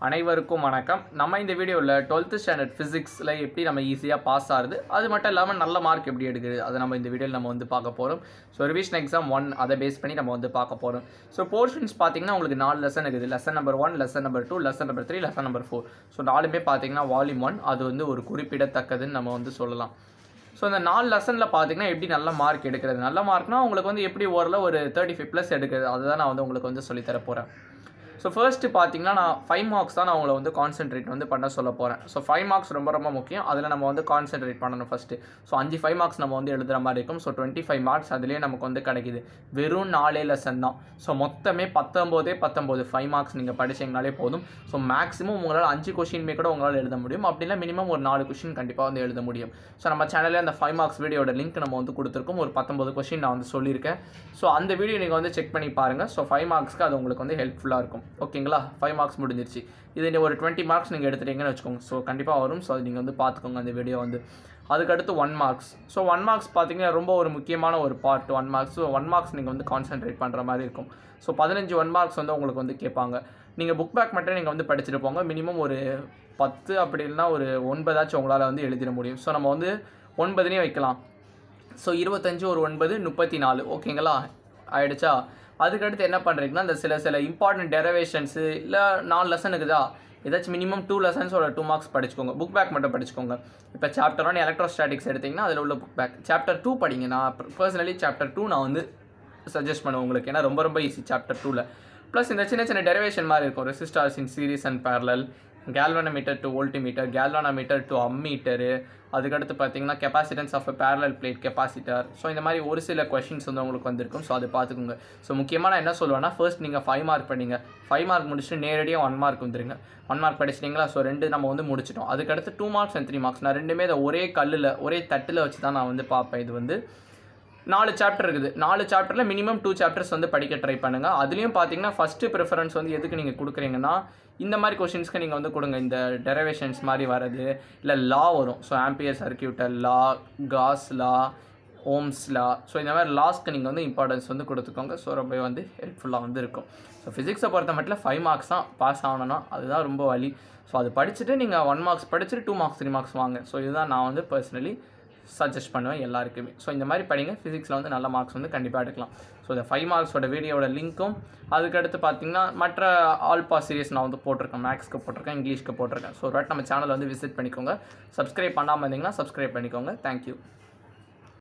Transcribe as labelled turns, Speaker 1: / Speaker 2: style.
Speaker 1: அனைவருக்கும் வணக்கம் நம்ம இந்த வீடியோவில் டுவெல்த்து ஸ்டாண்டர்ட் ஃபிசிக்ஸில் எப்படி நம்ம ஈஸியாக பாஸ் ஆகுது அது மட்டும் இல்லாமல் நல்ல மார்க் எப்படி எடுக்குது அதை நம்ம இந்த வீடியோவில் நம்ம வந்து பார்க்க போகிறோம் ஸோ ரிவிஷன் எக்ஸாம் ஒன் அதை பேஸ் பண்ணி நம்ம வந்து பார்க்க போகிறோம் ஸோ போர்ஷன்ஸ் பார்த்தீங்கன்னா உங்களுக்கு நாலு லெசன் இருக்குது lesson number one lesson number two lesson number three lesson number four so நாலுமே பார்த்தீங்கன்னா வால்யூம் ஒன் அது வந்து ஒரு குறிப்பிடத்தக்கதுன்னு நம்ம வந்து சொல்லலாம் ஸோ இந்த நாலு லெசனில் பார்த்தீங்கன்னா எப்படி நல்ல மார்க் எடுக்கிறது நல்ல மார்க்னா உங்களுக்கு வந்து எப்படி ஓரளவு ஒரு தேர்ட்டி ஃபைவ் ப்ளஸ் எடுக்கிறது அதுதான் நான் வந்து உங்களுக்கு வந்து சொல்லித்தர போகிறேன் ஸோ ஃபர்ஸ்ட்டு பார்த்தீங்கன்னா நான் ஃபைவ் மார்க்ஸ் தான் நான் உங்களை வந்து கான்சென்ட்ரேட் வந்து பண்ண சொல்ல போகிறேன் ஸோ ஃபைவ் மார்க்ஸ் ரொம்ப ரொம்ப முக்கியம் அதில் நம்ம வந்து கான்சென்ட்ரேட் பண்ணணும் ஃபஸ்ட்டு ஸோ அஞ்சு ஃபைவ் மார்க்ஸ் நம்ம வந்து எழுதுகிற மாதிரி இருக்கும் ஸோ டுவெண்ட்டி ஃபைவ் மார்க்ஸ் அதுலேயே நமக்கு வந்து கிடைக்குது வெறும் நாலே லெசன் தான் ஸோ மொத்தமே பத்தொம்போதே பத்தொம்போது ஃபைவ் மார்க்ஸ் நீங்கள் படிச்சிங்கனாலே போதும் ஸோ மேக்ஸிமம் உங்களால் அஞ்சு கொஷின்மே கூட உங்களால் எழுத முடியும் அப்படின்னா மினிமம் ஒரு நாலு கொஷின் கண்டிப்பாக வந்து எழுத முடியும் ஸோ நம்ம சேனலில் அந்த ஃபைவ் மார்க்ஸ் வீடியோட லிங்க் நம்ம வந்து கொடுத்துருக்கோம் ஒரு பத்தொம்பது கொஷின் நான் வந்து சொல்லியிருக்கேன் ஸோ அந்த வீடியோ நீங்கள் வந்து செக் பண்ணி பாருங்கள் ஸோ ஃபைவ் மார்க்ஸ்க்கு அது உங்களுக்கு வந்து ஹெல்ப்ஃபுல்லாக இருக்கும் ஓகேங்களா ஃபைவ் மார்க்ஸ் முடிஞ்சிருச்சு இது நீ ஒரு டுவெண்ட்டி மார்க்ஸ் நீங்கள் எடுத்துட்டீங்கன்னு வச்சுக்கோங்க ஸோ கண்டிப்பாக வரும் ஸோ அது நீங்கள் வந்து பார்த்துக்கோங்க அந்த வீடியோ வந்து அதுக்கடுத்து one marks so one marks பார்த்தீங்கன்னா ரொம்ப ஒரு முக்கியமான ஒரு part one marks so one marks நீங்கள் வந்து கான்சென்ட்ரேட் பண்ணுற மாதிரி இருக்கும் ஸோ பதினஞ்சு ஒன் மார்க்ஸ் வந்து உங்களுக்கு வந்து கேட்பாங்க நீங்கள் புக் பேக் மட்டும் நீங்கள் வந்து படிச்சுட்டு போங்க மினிமம் ஒரு பத்து அப்படி இல்லைனா ஒரு ஒன்பதாச்சும் உங்களால் வந்து எழுதிட முடியும் ஸோ நம்ம வந்து ஒன்பதுனே வைக்கலாம் ஸோ இருபத்தஞ்சு ஒரு ஒன்பது முப்பத்தி நாலு ஓகேங்களா ஆயிடுச்சா அதுக்கடுத்து என்ன பண்ணுறீங்கன்னா இந்த சில சில இம்பார்ட்டன்ட் டெரவேஷன்ஸு இல்லை நாலு லெசன் இருக்குதா ஏதாச்சும் மினிமம் டூ லெசன்ஸோட டூ மார்க்ஸ் படிச்சுக்கோங்க புக் பேக் மட்டும் படிச்சுக்கோங்க இப்போ சாப்டர் ஒன் எலக்ட்ரோஸ்டாட்டிக்ஸ் எடுத்திங்கன்னா அதில் உள்ள புக் பேக் சாப்டர் டூ படிங்க நான் பர்சனலி சாப்டர் டூ நான் வந்து சஜஸ்ட் பண்ணுவேன் உங்களுக்கு ஏன்னா ரொம்ப ரொம்ப ஈஸி சாப்டர் டூவில் ப்ளஸ் இந்த சின்ன சின்ன டெரிவேஷன் மாதிரி இருக்கும் resistors in series and parallel galvanometer to voltmeter galvanometer to ammeter அதுக்கடுத்து பார்த்தீங்கன்னா capacitance of parallel plate capacitor so இந்த மாதிரி ஒரு சில கொஷின்ஸ் வந்து உங்களுக்கு வந்திருக்கும் ஸோ அதை பார்த்துக்கோங்க ஸோ முக்கியமாக நான் என்ன சொல்லுவேன்னா ஃபர்ஸ்ட் நீங்கள் ஃபைவ் மார்க் பண்ணீங்க ஃபைவ் மார்க் முடிச்சுட்டு நேரடியாக ஒன் மார்க் வந்துருங்க ஒன் மார்க் படிச்சிட்டிங்களா ஸோ ரெண்டு நம்ம வந்து முடிச்சிட்டோம் அதுக்கடுத்து two marks and three marks நான் ரெண்டுமே இதை ஒரே கல்லில் ஒரே தட்டில் வச்சு தான் நான் வந்து பார்ப்பேன் இது வந்து நாலு சாப்டர் இருக்குது நாலு சாப்டரில் மினிமம் டூ சாப்டர்ஸ் வந்து படிக்க ட்ரை பண்ணுங்கள் அதுலேயும் பார்த்தீங்கன்னா ஃபஸ்ட்டு ப்ரிஃபரன்ஸ் வந்து எதுக்கு நீங்கள் கொடுக்குறீங்கன்னா இந்த மாதிரி கொஷின்ஸ்க்கு நீங்கள் வந்து கொடுங்க இந்த டெரவேஷன்ஸ் மாதிரி வரது இல்லை லா வரும் so ampere circuital law gauss law ohm's law so இந்த மாதிரி லாஸ்க்கு நீங்கள் வந்து இம்பார்ட்டன்ஸ் வந்து கொடுத்துக்கோங்க ஸோ ரொம்ப வந்து ஹெல்ப்ஃபுல்லாக வந்து இருக்கும் ஸோ ஃபிசிக்ஸை பொறுத்த மட்டும் ஃபைவ் மார்க்ஸ் தான் பாஸ் ஆகணும்னா அதுதான் ரொம்ப வழி ஸோ அது படிச்சுட்டு நீங்கள் ஒன் மார்க்ஸ் படிச்சுட்டு டூ மார்க்ஸ் த்ரீ மார்க்ஸ் வாங்க ஸோ இதுதான் நான் வந்து பர்சனலி சஜஸ்ட் பண்ணுவேன் எல்லாருக்குமே ஸோ இந்த மாதிரி படிங்க ஃபிசிக்ஸில் வந்து நல்ல மார்க்ஸ் வந்து கண்டிப்பாக எடுக்கலாம் ஸோ இந்த ஃபைவ் மார்க்ஸோட வீடியோட லிங்க்கும் அதுக்கடுத்து பார்த்தீங்கன்னா மற்ற ஆல் பாஸ் சீரிஸ் நான் வந்து போட்டிருக்கேன் மேக்ஸ்க்கு போட்டிருக்கேன் இங்கிலீஷ்க்கு போட்டிருக்கேன் ஸோ ஒரு வாட்டி நம்ம சேனலை வந்து விசிட் பண்ணிக்கோங்க சப்ஸ்கிரைப் பண்ணாமல் இருந்தீங்கன்னா சப்ஸ்கிரைப் பண்ணிக்கோங்க தேங்க்யூ